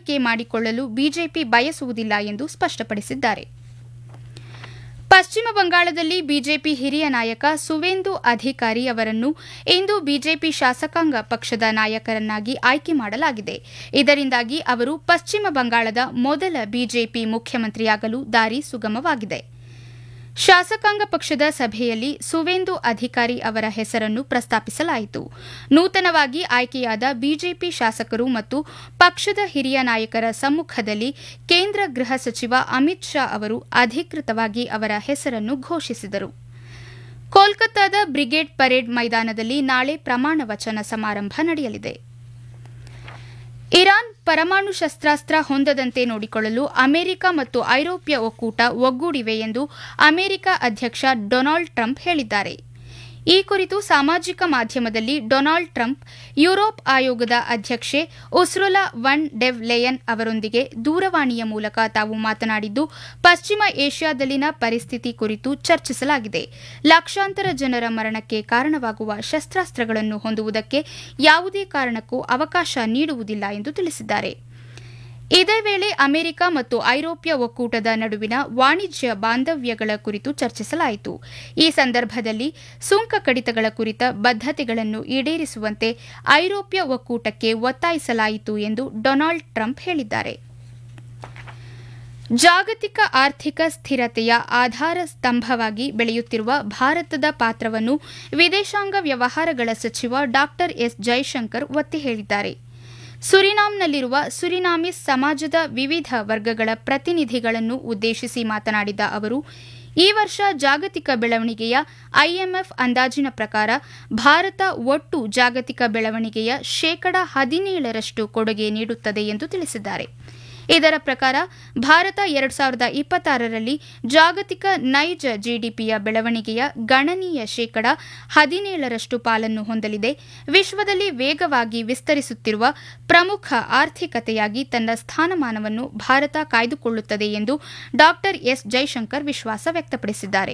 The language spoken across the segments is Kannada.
ಹೊಂದಾಣಿಕೆ ಮಾಡಿಕೊಳ್ಳಲು ಬಿಜೆಪಿ ಬಯಸುವುದಿಲ್ಲ ಎಂದು ಸ್ಪಷ್ಟಪಡಿಸಿದ್ದಾರೆ ಪಶ್ಚಿಮ ಬಂಗಾಳದಲ್ಲಿ ಬಿಜೆಪಿ ಹಿರಿಯ ನಾಯಕ ಸುವೇಂದು ಅಧಿಕಾರಿ ಅವರನ್ನು ಇಂದು ಬಿಜೆಪಿ ಶಾಸಕಾಂಗ ಪಕ್ಷದ ನಾಯಕರನ್ನಾಗಿ ಆಯ್ಕೆ ಮಾಡಲಾಗಿದೆ ಇದರಿಂದಾಗಿ ಅವರು ಪಶ್ಚಿಮ ಬಂಗಾಳದ ಮೊದಲ ಬಿಜೆಪಿ ಮುಖ್ಯಮಂತ್ರಿಯಾಗಲು ದಾರಿ ಸುಗಮವಾಗಿದೆ ಶಾಸಕಾಂಗ ಪಕ್ಷದ ಸಭೆಯಲ್ಲಿ ಸುವೇಂದು ಅಧಿಕಾರಿ ಅವರ ಹೆಸರನ್ನು ಪ್ರಸ್ತಾಪಿಸಲಾಯಿತು ನೂತನವಾಗಿ ಆಯ್ಕೆಯಾದ ಬಿಜೆಪಿ ಶಾಸಕರು ಮತ್ತು ಪಕ್ಷದ ಹಿರಿಯ ನಾಯಕರ ಸಮ್ಮುಖದಲ್ಲಿ ಕೇಂದ್ರ ಗೃಹ ಸಚಿವ ಅಮಿತ್ ಶಾ ಅವರು ಅಧಿಕೃತವಾಗಿ ಅವರ ಹೆಸರನ್ನು ಘೋಷಿಸಿದರು ಕೋಲ್ಕತ್ತಾದ ಬ್ರಿಗೇಡ್ ಪರೇಡ್ ಮೈದಾನದಲ್ಲಿ ನಾಳೆ ಪ್ರಮಾಣ ವಚನ ಸಮಾರಂಭ ನಡೆಯಲಿದೆ ಇರಾನ್ ಪರಮಾಣು ಶಸ್ತ್ರಾಸ್ತ್ರ ಹೊಂದದಂತೆ ನೋಡಿಕೊಳ್ಳಲು ಅಮೆರಿಕ ಮತ್ತು ಐರೋಪ್ಯ ಒಕ್ಕೂಟ ಒಗ್ಗೂಡಿವೆ ಎಂದು ಅಮೆರಿಕ ಅಧ್ಯಕ್ಷ ಡೊನಾಲ್ಡ್ ಟ್ರಂಪ್ ಹೇಳಿದ್ದಾರೆ ಈ ಕುರಿತು ಸಾಮಾಜಿಕ ಮಾಧ್ಯಮದಲ್ಲಿ ಡೊನಾಲ್ಡ್ ಟ್ರಂಪ್ ಯುರೋಪ್ ಆಯೋಗದ ಅಧ್ಯಕ್ಷೆ ಉಸ್ರುಲಾ ವನ್ ಡೆವ್ ಲೆಯನ್ ಅವರೊಂದಿಗೆ ದೂರವಾಣಿಯ ಮೂಲಕ ತಾವು ಮಾತನಾಡಿದ್ದು ಪಶ್ಚಿಮ ಏಷ್ಯಾದಲ್ಲಿನ ಪರಿಸ್ಥಿತಿ ಕುರಿತು ಚರ್ಚಿಸಲಾಗಿದೆ ಲಕ್ಷಾಂತರ ಜನರ ಮರಣಕ್ಕೆ ಕಾರಣವಾಗುವ ಶಸ್ತ್ರಾಸ್ತ್ರಗಳನ್ನು ಹೊಂದುವುದಕ್ಕೆ ಯಾವುದೇ ಕಾರಣಕ್ಕೂ ಅವಕಾಶ ನೀಡುವುದಿಲ್ಲ ಎಂದು ತಿಳಿಸಿದ್ದಾರೆ ಇದೇ ವೇಳೆ ಅಮೆರಿಕ ಮತ್ತು ಐರೋಪ್ಯ ಒಕ್ಕೂಟದ ನಡುವಿನ ವಾಣಿಜ್ಯ ಬಾಂಧವ್ಯಗಳ ಕುರಿತು ಚರ್ಚಿಸಲಾಯಿತು ಈ ಸಂದರ್ಭದಲ್ಲಿ ಸುಂಕ ಕಡಿತಗಳ ಕುರಿತ ಬದ್ಧತೆಗಳನ್ನು ಈಡೇರಿಸುವಂತೆ ಐರೋಪ್ಯ ಒಕ್ಕೂಟಕ್ಕೆ ಒತ್ತಾಯಿಸಲಾಯಿತು ಎಂದು ಡೊನಾಲ್ಡ್ ಟ್ರಂಪ್ ಹೇಳಿದ್ದಾರೆ ಜಾಗತಿಕ ಆರ್ಥಿಕ ಸ್ಥಿರತೆಯ ಆಧಾರ ಸ್ತಂಭವಾಗಿ ಬೆಳೆಯುತ್ತಿರುವ ಭಾರತದ ಪಾತ್ರವನ್ನು ವಿದೇಶಾಂಗ ವ್ಯವಹಾರಗಳ ಸಚಿವ ಡಾ ಎಸ್ ಜೈಶಂಕರ್ ಒತ್ತಿ ಹೇಳಿದ್ದಾರೆ ಸುರಿನಾಂನಲ್ಲಿರುವ ಸುರಿನಾಮಿಸ್ ಸಮಾಜದ ವಿವಿಧ ವರ್ಗಗಳ ಪ್ರತಿನಿಧಿಗಳನ್ನು ಉದ್ದೇಶಿಸಿ ಮಾತನಾಡಿದ ಅವರು ಈ ವರ್ಷ ಜಾಗತಿಕ ಬೆಳವಣಿಗೆಯ ಐಎಂಎಫ್ ಅಂದಾಜಿನ ಪ್ರಕಾರ ಭಾರತ ಒಟ್ಟು ಜಾಗತಿಕ ಬೆಳವಣಿಗೆಯ ಶೇಕಡಾ ಹದಿನೇಳರಷ್ಟು ಕೊಡುಗೆ ನೀಡುತ್ತದೆ ಎಂದು ತಿಳಿಸಿದ್ದಾರೆ ಇದರ ಪ್ರಕಾರ ಭಾರತ ಎರಡು ಸಾವಿರದ ಇಪ್ಪತ್ತಾರರಲ್ಲಿ ಜಾಗತಿಕ ನೈಜ ಜಿಡಿಪಿಯ ಬೆಳವಣಿಗೆಯ ಗಣನೀಯ ಶೇಕಡ ಹದಿನೇಳರಷ್ಟು ಪಾಲನ್ನು ಹೊಂದಲಿದೆ ವಿಶ್ವದಲ್ಲಿ ವೇಗವಾಗಿ ವಿಸ್ತರಿಸುತ್ತಿರುವ ಪ್ರಮುಖ ಆರ್ಥಿಕತೆಯಾಗಿ ತನ್ನ ಸ್ಥಾನಮಾನವನ್ನು ಭಾರತ ಕಾಯ್ದುಕೊಳ್ಳುತ್ತದೆ ಎಂದು ಡಾ ಎಸ್ ಜೈಶಂಕರ್ ವಿಶ್ವಾಸ ವ್ಯಕ್ತಪಡಿಸಿದ್ದಾರೆ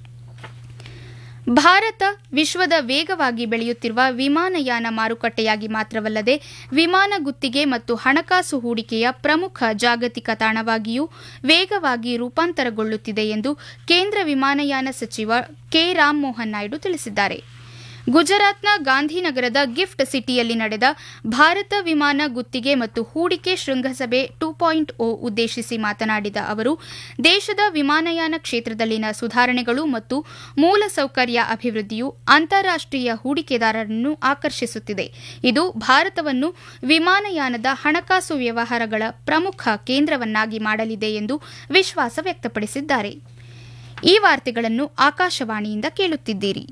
ಭಾರತ ವಿಶ್ವದ ವೇಗವಾಗಿ ಬೆಳೆಯುತ್ತಿರುವ ವಿಮಾನಯಾನ ಮಾರುಕಟ್ಟೆಯಾಗಿ ಮಾತ್ರವಲ್ಲದೆ ವಿಮಾನ ಗುತ್ತಿಗೆ ಮತ್ತು ಹಣಕಾಸು ಹೂಡಿಕೆಯ ಪ್ರಮುಖ ಜಾಗತಿಕ ತಾಣವಾಗಿಯೂ ವೇಗವಾಗಿ ರೂಪಾಂತರಗೊಳ್ಳುತ್ತಿದೆ ಎಂದು ಕೇಂದ್ರ ವಿಮಾನಯಾನ ಸಚಿವ ಕೆ ರಾಮಮೋಹನ್ ನಾಯ್ಡು ತಿಳಿಸಿದ್ದಾರೆ ಗುಜರಾತ್ನ ಗಾಂಧಿನಗರದ ಗಿಫ್ಟ್ ಸಿಟಿಯಲ್ಲಿ ನಡೆದ ಭಾರತ ವಿಮಾನ ಗುತ್ತಿಗೆ ಮತ್ತು ಹೂಡಿಕೆ ಶೃಂಗಸಭೆ ಟೂ ಪಾಯಿಂಟ್ ಓ ಉದ್ದೇಶಿಸಿ ಮಾತನಾಡಿದ ಅವರು ದೇಶದ ವಿಮಾನಯಾನ ಕ್ಷೇತ್ರದಲ್ಲಿನ ಸುಧಾರಣೆಗಳು ಮತ್ತು ಮೂಲಸೌಕರ್ಯ ಅಭಿವೃದ್ಧಿಯು ಅಂತಾರಾಷ್ಟೀಯ ಹೂಡಿಕೆದಾರರನ್ನು ಆಕರ್ಷಿಸುತ್ತಿದೆ ಇದು ಭಾರತವನ್ನು ವಿಮಾನಯಾನದ ಹಣಕಾಸು ವ್ಯವಹಾರಗಳ ಪ್ರಮುಖ ಕೇಂದ್ರವನ್ನಾಗಿ ಮಾಡಲಿದೆ ಎಂದು ವಿಶ್ವಾಸ ವ್ಯಕ್ತಪಡಿಸಿದ್ದಾರೆ ಈ ವಾರ್ತೆಗಳನ್ನು ಆಕಾಶವಾಣಿಯಿಂದ ಕೇಳುತ್ತಿದ್ದೀರಿ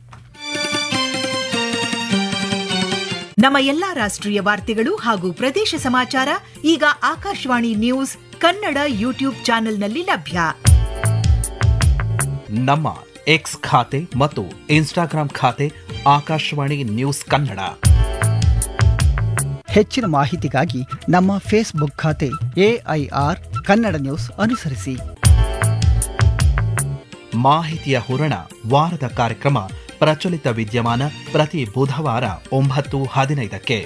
ನಮ್ಮ ಎಲ್ಲಾ ರಾಷ್ಟ್ರೀಯ ವಾರ್ತೆಗಳು ಹಾಗೂ ಪ್ರದೇಶ ಸಮಾಚಾರ ಈಗ ಆಕಾಶವಾಣಿ ನ್ಯೂಸ್ ಕನ್ನಡ ಯೂಟ್ಯೂಬ್ ಚಾನೆಲ್ನಲ್ಲಿ ಲಭ್ಯ ನಮ್ಮ ಎಕ್ಸ್ ಖಾತೆ ಮತ್ತು ಇನ್ಸ್ಟಾಗ್ರಾಂ ಖಾತೆ ಆಕಾಶವಾಣಿ ನ್ಯೂಸ್ ಕನ್ನಡ ಹೆಚ್ಚಿನ ಮಾಹಿತಿಗಾಗಿ ನಮ್ಮ ಫೇಸ್ಬುಕ್ ಖಾತೆ ಎಐಆರ್ ಕನ್ನಡ ನ್ಯೂಸ್ ಅನುಸರಿಸಿ ಮಾಹಿತಿಯ ಹೂರಣ ವಾರದ ಕಾರ್ಯಕ್ರಮ ಪ್ರಚಲಿತ ವಿದ್ಯಮಾನ ಪ್ರತಿ ಬುಧವಾರ ಒಂಬತ್ತು ಹದಿನೈದಕ್ಕೆ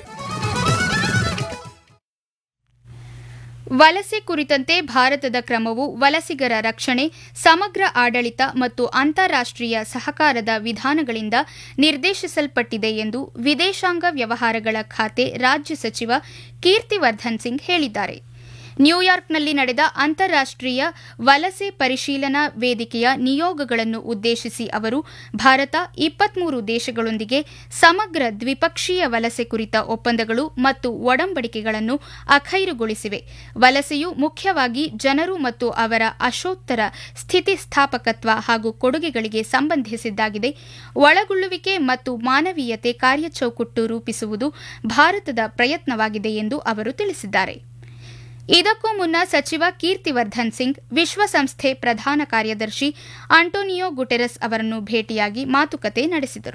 ವಲಸೆ ಕುರಿತಂತೆ ಭಾರತದ ಕ್ರಮವು ವಲಸಿಗರ ರಕ್ಷಣೆ ಸಮಗ್ರ ಆಡಳಿತ ಮತ್ತು ಅಂತಾರಾಷ್ಟೀಯ ಸಹಕಾರದ ವಿಧಾನಗಳಿಂದ ನಿರ್ದೇಶಿಸಲ್ಪಟ್ಟಿದೆ ಎಂದು ವಿದೇಶಾಂಗ ವ್ಯವಹಾರಗಳ ಖಾತೆ ರಾಜ್ಯ ಸಚಿವ ಕೀರ್ತಿವರ್ಧನ್ ಸಿಂಗ್ ಹೇಳಿದ್ದಾರೆ ನ್ಯೂಯಾರ್ಕ್ನಲ್ಲಿ ನಡೆದ ಅಂತಾರಾಷ್ಟೀಯ ವಲಸೆ ಪರಿಶೀಲನಾ ವೇದಿಕೆಯ ನಿಯೋಗಗಳನ್ನು ಉದ್ದೇಶಿಸಿ ಅವರು ಭಾರತ ಇಪ್ಪತ್ಮೂರು ದೇಶಗಳೊಂದಿಗೆ ಸಮಗ್ರ ದ್ವಿಪಕ್ಷೀಯ ವಲಸೆ ಕುರಿತ ಒಪ್ಪಂದಗಳು ಮತ್ತು ಒಡಂಬಡಿಕೆಗಳನ್ನು ಅಖೈರುಗೊಳಿಸಿವೆ ವಲಸೆಯು ಮುಖ್ಯವಾಗಿ ಜನರು ಮತ್ತು ಅವರ ಅಶೋತ್ತರ ಸ್ಥಿತಿಸ್ಥಾಪಕತ್ವ ಹಾಗೂ ಕೊಡುಗೆಗಳಿಗೆ ಸಂಬಂಧಿಸಿದ್ದಾಗಿದೆ ಒಳಗೊಳ್ಳುವಿಕೆ ಮತ್ತು ಮಾನವೀಯತೆ ಕಾರ್ಯಚೌಕಟ್ಟು ರೂಪಿಸುವುದು ಭಾರತದ ಪ್ರಯತ್ನವಾಗಿದೆ ಎಂದು ಅವರು ತಿಳಿಸಿದ್ದಾರೆ ಇದಕ್ಕೂ ಮುನ್ನ ಸಚಿವ ಕೀರ್ತಿವರ್ಧನ್ ಸಿಂಗ್ ವಿಶ್ವಸಂಸ್ಥೆ ಪ್ರಧಾನ ಕಾರ್ಯದರ್ಶಿ ಆಂಟೋನಿಯೋ ಗುಟೆರಸ್ ಅವರನ್ನು ಭೇಟಿಯಾಗಿ ಮಾತುಕತೆ ನಡೆಸಿದರು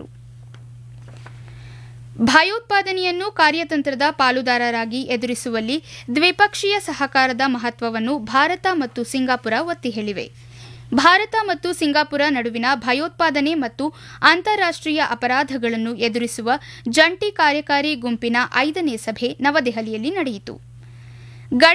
ಭಯೋತ್ಪಾದನೆಯನ್ನು ಕಾರ್ಯತಂತ್ರದ ಪಾಲುದಾರರಾಗಿ ಎದುರಿಸುವಲ್ಲಿ ದ್ವಿಪಕ್ಷೀಯ ಸಹಕಾರದ ಮಹತ್ವವನ್ನು ಭಾರತ ಮತ್ತು ಸಿಂಗಾಪುರ ಒತ್ತಿ ಹೇಳಿವೆ ಭಾರತ ಮತ್ತು ಸಿಂಗಾಪುರ ನಡುವಿನ ಭಯೋತ್ಪಾದನೆ ಮತ್ತು ಅಂತಾರಾಷ್ಟೀಯ ಅಪರಾಧಗಳನ್ನು ಎದುರಿಸುವ ಜಂಟಿ ಕಾರ್ಯಕಾರಿ ಗುಂಪಿನ ಐದನೇ ಸಭೆ ನವದೆಹಲಿಯಲ್ಲಿ ನಡೆಯಿತು